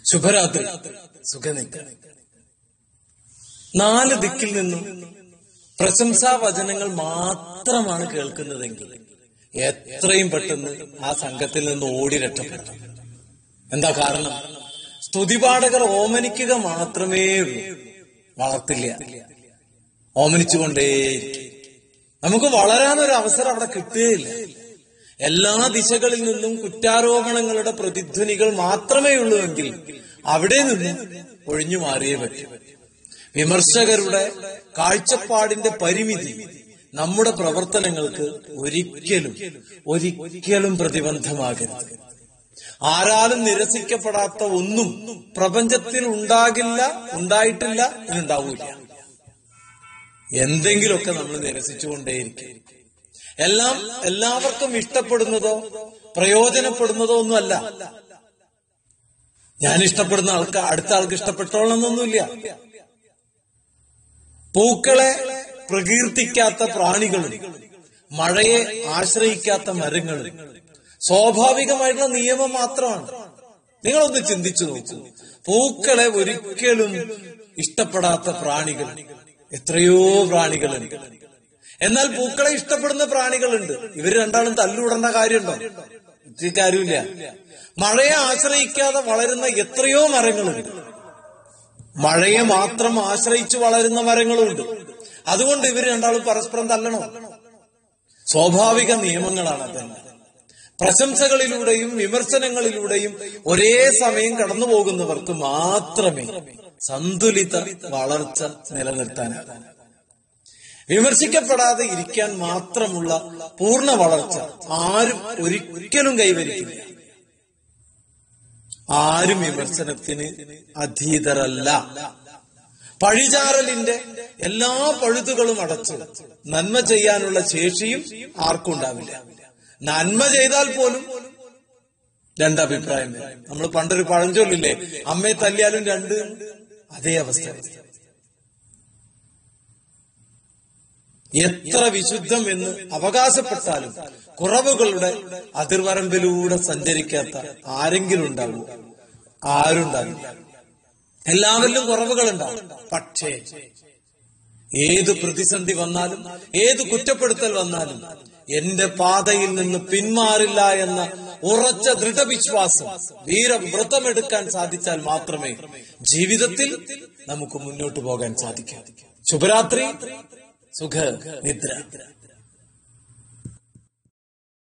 ശുഭരാത്രി സുഖനിദ്ര നാല് ദിക്കിൽ നിന്നും പ്രശംസാ വചനങ്ങൾ മാത്രമാണ് കേൾക്കുന്നതെങ്കിൽ എത്രയും പെട്ടെന്ന് ആ സംഘത്തിൽ നിന്ന് ഓടി രക്ഷപ്പെട്ടു എന്താ കാരണം സ്തുതിപാഠകർ ഓമനിക്കുക മാത്രമേ ഉള്ളൂ വളർത്തില്ല ഓമനിച്ചുകൊണ്ടേയിരിക്കും നമുക്ക് വളരാനൊരു അവസരം അവിടെ കിട്ടുകയില്ല എല്ലാ ദിശകളിൽ നിന്നും കുറ്റാരോപണങ്ങളുടെ പ്രതിധ്വനികൾ മാത്രമേ ഉള്ളൂ എങ്കിൽ അവിടെ നിന്ന് ഒഴിഞ്ഞു മാറിയേ പറ്റൂ വിമർശകരുടെ കാഴ്ചപ്പാടിന്റെ പരിമിതി നമ്മുടെ പ്രവർത്തനങ്ങൾക്ക് ഒരിക്കലും ഒരിക്കലും പ്രതിബന്ധമാകരുത് ആരാലും നിരസിക്കപ്പെടാത്ത ഒന്നും പ്രപഞ്ചത്തിൽ ഉണ്ടാകില്ല ഉണ്ടായിട്ടില്ല ഇനുണ്ടാവൂല എന്തെങ്കിലുമൊക്കെ നമ്മൾ നിരസിച്ചുകൊണ്ടേയിരിക്കും എല്ലാം എല്ലാവർക്കും ഇഷ്ടപ്പെടുന്നതോ പ്രയോജനപ്പെടുന്നതോ ഒന്നുമല്ല ഞാൻ ഇഷ്ടപ്പെടുന്ന ആൾക്ക് അടുത്ത ആൾക്ക് ഇഷ്ടപ്പെട്ടോളണമെന്നൊന്നുമില്ല പൂക്കളെ പ്രകീർത്തിക്കാത്ത പ്രാണികളും മഴയെ ആശ്രയിക്കാത്ത മരങ്ങളും സ്വാഭാവികമായിട്ടുള്ള നിയമം മാത്രമാണ് നിങ്ങളൊന്ന് ചിന്തിച്ചു നോക്കൂ പൂക്കളെ ഒരിക്കലും ഇഷ്ടപ്പെടാത്ത പ്രാണികൾ എത്രയോ പ്രാണികളുണ്ട് എന്നാൽ പൂക്കളെ ഇഷ്ടപ്പെടുന്ന പ്രാണികളുണ്ട് ഇവർ രണ്ടാളും തല്ലുവിടേണ്ട കാര്യമുണ്ടോ ഇത് കാര്യമില്ല മഴയെ ആശ്രയിക്കാതെ വളരുന്ന എത്രയോ മരങ്ങളുണ്ട് മഴയെ മാത്രം ആശ്രയിച്ച് വളരുന്ന മരങ്ങളുണ്ട് അതുകൊണ്ട് ഇവർ രണ്ടാളും പരസ്പരം തല്ലണോ സ്വാഭാവിക നിയമങ്ങളാണ് അതെല്ലാം പ്രശംസകളിലൂടെയും വിമർശനങ്ങളിലൂടെയും ഒരേ സമയം കടന്നു പോകുന്നവർക്ക് മാത്രമേ സന്തുലിത വളർച്ച നിലനിർത്താനാകൂ വിമർശിക്കപ്പെടാതെ ഇരിക്കാൻ മാത്രമുള്ള പൂർണ്ണ വളർച്ച ആരും ഒരിക്കലും കൈവരിക്കില്ല ആരും വിമർശനത്തിന് അധീതരല്ല പഴിചാറലിന്റെ എല്ലാ പഴുതുകളും അടച്ച് നന്മ ചെയ്യാനുള്ള ശേഷിയും ആർക്കും ഉണ്ടാവില്ല നന്മ ചെയ്താൽ പോലും രണ്ടഭിപ്രായം വരും. നമ്മൾ പണ്ടൊരു പഴഞ്ചൊല്ലില്ലേ അമ്മയെ തല്ലിയാലും രണ്ട് അതേ അവസ്ഥ എത്ര വിശുദ്ധം എന്ന് അവകാശപ്പെട്ടാലും കുറവുകളുടെ അതിർവരമ്പിലൂടെ സഞ്ചരിക്കാത്ത ആരെങ്കിലും ഉണ്ടാവും ആരുണ്ടാവില്ല എല്ലാവരിലും കുറവുകളുണ്ടാവും പക്ഷേ ഏത് പ്രതിസന്ധി വന്നാലും ഏത് കുറ്റപ്പെടുത്തൽ വന്നാലും എന്റെ പാതയിൽ നിന്ന് പിന്മാറില്ല എന്ന ഉറച്ച ദൃഢവിശ്വാസം വീരവ്രതമെടുക്കാൻ സാധിച്ചാൽ മാത്രമേ ജീവിതത്തിൽ നമുക്ക് മുന്നോട്ട് പോകാൻ സാധിക്കൂ ശുഭരാത്രി സുഖ നിദ്ര